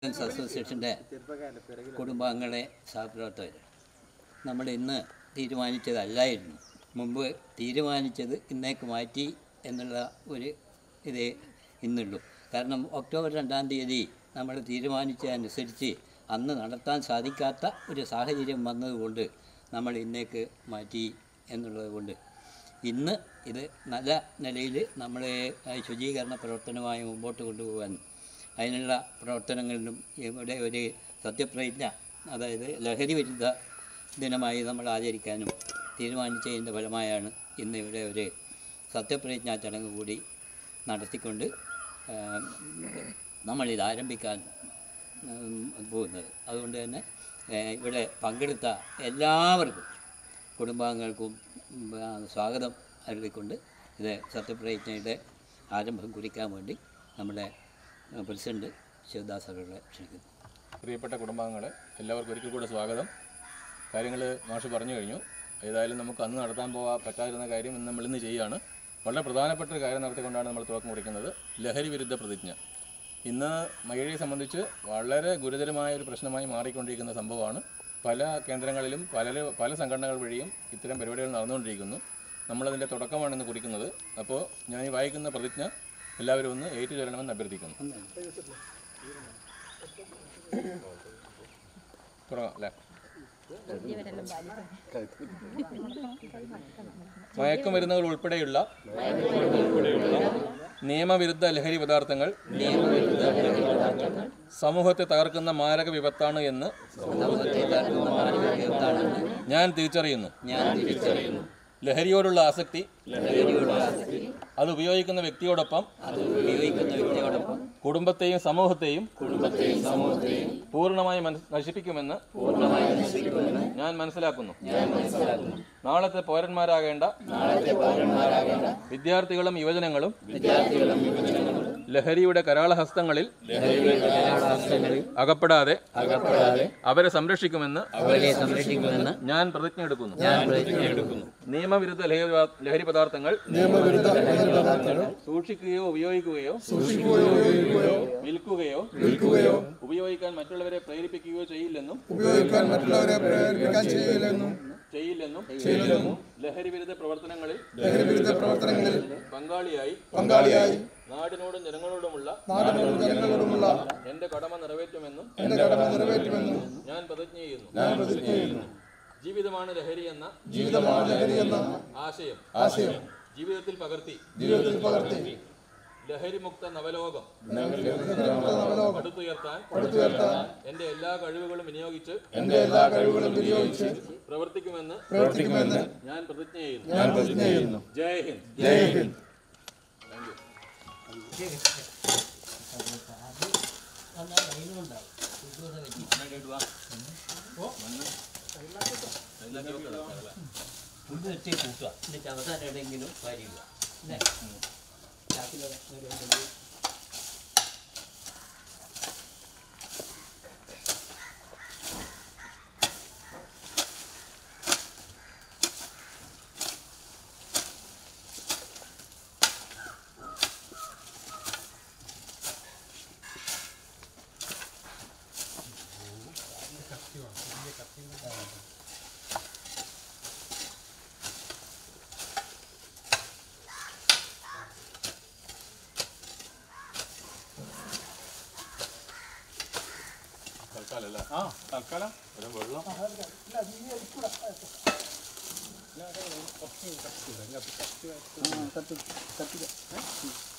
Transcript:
friends അസോസിയേഷൻ്റെ കുടുംബാംഗങ്ങളെ സഹപ്രവർത്തകർ നമ്മൾ ഇന്ന് തീരുമാനിച്ചതല്ലായിരുന്നു മുമ്പ് തീരുമാനിച്ചത് ഇന്നേക്ക് മാറ്റി എന്നുള്ള ഒരു ഇതേ ഇന്നുള്ളൂ കാരണം ഒക്ടോബർ രണ്ടാം തീയതി നമ്മൾ തീരുമാനിച്ചതനുസരിച്ച് അന്ന് നടത്താൻ സാധിക്കാത്ത ഒരു സാഹചര്യം വന്നതുകൊണ്ട് നമ്മൾ ഇന്നേക്ക് മാറ്റി എന്നുള്ളത് കൊണ്ട് ഇന്ന് ഇത് നല്ല നിലയിൽ നമ്മളെ ശുചീകരണ പ്രവർത്തനമായി മുമ്പോട്ട് കൊണ്ടുപോകാൻ അതിനുള്ള പ്രവർത്തനങ്ങളിലും ഇവിടെ ഒരു സത്യപ്രതിജ്ഞ അതായത് ലഹരി വിരുദ്ധ ദിനമായി നമ്മൾ ആചരിക്കാനും തീരുമാനിച്ചതിൻ്റെ ഫലമായാണ് ഇന്ന് ഇവിടെ ഒരു സത്യപ്രതിജ്ഞാ ചടങ്ങ് കൂടി നടത്തിക്കൊണ്ട് ആ, നമ്മളിത് ആരംഭിക്കാൻ ഉം, പോകുന്നത് അതുകൊണ്ട് തന്നെ ഏ, ഇവിടെ പങ്കെടുത്ത എല്ലാവർക്കും കുടുംബാംഗങ്ങൾക്കും ഉം, ആ, സ്വാഗതം അരുളിക്കൊണ്ട് ഇത് സത്യപ്രതിജ്ഞയുടെ ആരംഭം കുറിക്കാൻ വേണ്ടി നമ്മുടെ ആ, പ്രസിഡന്റ് ശിവദാസ് അവരുടെ ക്ഷണിക്കുന്നു പ്രിയപ്പെട്ട കുടുംബാംഗങ്ങളെ എല്ലാവർക്കും ഒരിക്കൽ കൂടെ സ്വാഗതം കാര്യങ്ങൾ മാഷ് പറഞ്ഞു കഴിഞ്ഞു ഏതായാലും നമുക്ക് അന്ന് നടത്താൻ പോകാൻ പറ്റാതിരുന്ന കാര്യം ഇന്ന് നമ്മൾ ഇന്ന് ചെയ്യുകയാണ് വളരെ പ്രധാനപ്പെട്ട ഒരു കാര്യം നടത്തിക്കൊണ്ടാണ് നമ്മൾ തുടക്കം കുറിക്കുന്നത് ലഹരി വിരുദ്ധ പ്രതിജ്ഞ ഇന്ന് മഹിഴയെ സംബന്ധിച്ച് വളരെ ഗുരുതരമായ ഒരു പ്രശ്നമായി മാറിക്കൊണ്ടിരിക്കുന്ന സംഭവമാണ് പല കേന്ദ്രങ്ങളിലും പല പല സംഘടനകൾ വഴിയും ഇത്തരം പരിപാടികൾ നടന്നുകൊണ്ടിരിക്കുന്നു നമ്മളതിൻ്റെ തുടക്കമാണ് ഇന്ന് കുറിക്കുന്നത് അപ്പോൾ ഞാൻ ഈ വായിക്കുന്ന പ്രതിജ്ഞ എല്ലാവരും ഒന്ന് ഏറ്റുചൊല്ലണമെന്ന് അഭ്യർത്ഥിക്കുന്നു തുടങ്ങാം അല്ലേ മയക്കുമരുന്നുകൾ ഉൾപ്പെടെയുള്ള നിയമവിരുദ്ധ ലഹരി പദാർത്ഥങ്ങൾ സമൂഹത്തെ തകർക്കുന്ന മാരക വിപത്താണ് എന്ന് സമൂഹത്തെ തകർക്കുന്ന മാനവികത്താണെന്ന് ഞാൻ തിരിച്ചറിയുന്നു ഞാൻ തിരിച്ചറിയുന്നു ലഹരിയോടുള്ള ആസക്തി ലഹരിയുള്ള ആസക്തി അത് ഉപയോഗിക്കുന്ന വ്യക്തിയോടൊപ്പം അത് ഉപയോഗിക്കുന്ന വ്യക്തിയോടൊപ്പം കുടുംബത്തെയും സമൂഹത്തെയും കുടുംബത്തെയും സമൂഹത്തെയും പൂർണ്ണമായി മനസ്- നശിപ്പിക്കുമെന്ന് പൂർണ്ണമായി നശിപ്പിക്കുമെന്ന് ഞാൻ മനസ്സിലാക്കുന്നു ഞാൻ മനസ്സിലാക്കുന്നു നാളത്തെ പൗരന്മാരാകേണ്ട നാളത്തെ പൗരന്മാരാകേണ്ട വിദ്യാർത്ഥികളും യുവജനങ്ങളും വിദ്യാർത്ഥികളും യുവജനങ്ങളും ലഹരിയുടെ കരാളഹസ്തങ്ങളിൽ ലഹരിയുടെ കലാശാസ്ത്രങ്ങളിൽ അകപ്പെടാതെ അകപ്പെടാതെ അവരെ സംരക്ഷിക്കുമെന്ന് അവരെ സംരക്ഷിക്കുമെന്ന് ഞാൻ പ്രതിജ്ഞ എടുക്കുന്നു ഞാൻ പ്രതിജ്ഞ എടുക്കുന്നു നിയമവിരുദ്ധ ലഹരി പദാ- ലഹരി പദാർത്ഥങ്ങൾ നിയമവിരുദ്ധ ലഹരി പദാർത്ഥങ്ങൾ സൂക്ഷിക്കുകയോ ഉപയോഗിക്കുകയോ സൂക്ഷിക്കുകയോ ഉപയോഗിക്കുകയോ വിൽക്കുകയോ വിൽക്കുകയോ ഉപയോഗിക്കാൻ മറ്റുള്ളവരെ പ്രേരിപ്പിക്കുകയോ ചെയ്യില്ലെന്നും ഉപയോഗിക്കാൻ മറ്റുള്ളവരെ പ്രേരിപ്പിക്കാൻ ചെയ്യില്ലെന്നും ചെയ്യില്ലെന്നും ലഹരി വിരുദ്ധ പ്രവർത്തനങ്ങളിൽ ലഹരി വിരുദ്ധ പ്രവർത്തനങ്ങളിൽ പങ്കാളിയായി പങ്കാളിയായി നാടിനോടും ജനങ്ങളോടുമുള്ള നാടിനോടും ജനങ്ങളോടുമുള്ള എന്റെ കടമ നിറവേറ്റുമെന്നും എന്റെ കടമ നിറവേറ്റുമെന്നും ഞാൻ പ്രതിജ്ഞ ചെയ്യുന്നു ഞാൻ പ്രതിജ്ഞ ചെയ്യുന്നു ജീവിതമാണ് ലഹരി എന്ന ജീവിതമാണ് ലഹരി എന്ന ആശയം ആശയം ജീവിതത്തിൽ പകർത്തി ജീവിതത്തിൽ പകർത്തി ലഹരിമുക്ത നവലോകം ലഹരിമുക്ത നവലോകം പടുത്തുയർത്താൻ പടുത്തുയർത്താൻ എന്റെ എല്ലാ കഴിവുകളും വിനിയോഗിച്ച് എന്റെ എല്ലാ കഴിവുകളും വിനിയോഗിച്ച് പ്രവർത്തിക്കുമെന്ന് പ്രവർത്തിക്കുമെന്ന് ഞാൻ പ്രതിജ്ഞ ചെയ്യുന്നു ഞാൻ പ്രതിജ്ഞ ചെയ്യുന്നു ജയ് ഹിന്ദ് ജയ് ഹിന്ദ് ഫുഡ് വെച്ച് കൂട്ടുക എന്നിട്ട് അവസാനം എവിടെയെങ്കിലും വരിക അല്ലേ ചാക്കിലൊക്കെ എവിടെയെങ്കിലും തൽക്കാലം അല്ലേ ആ തൽക്കാലം ഒരു വെള്ളം കത്തി കത്തി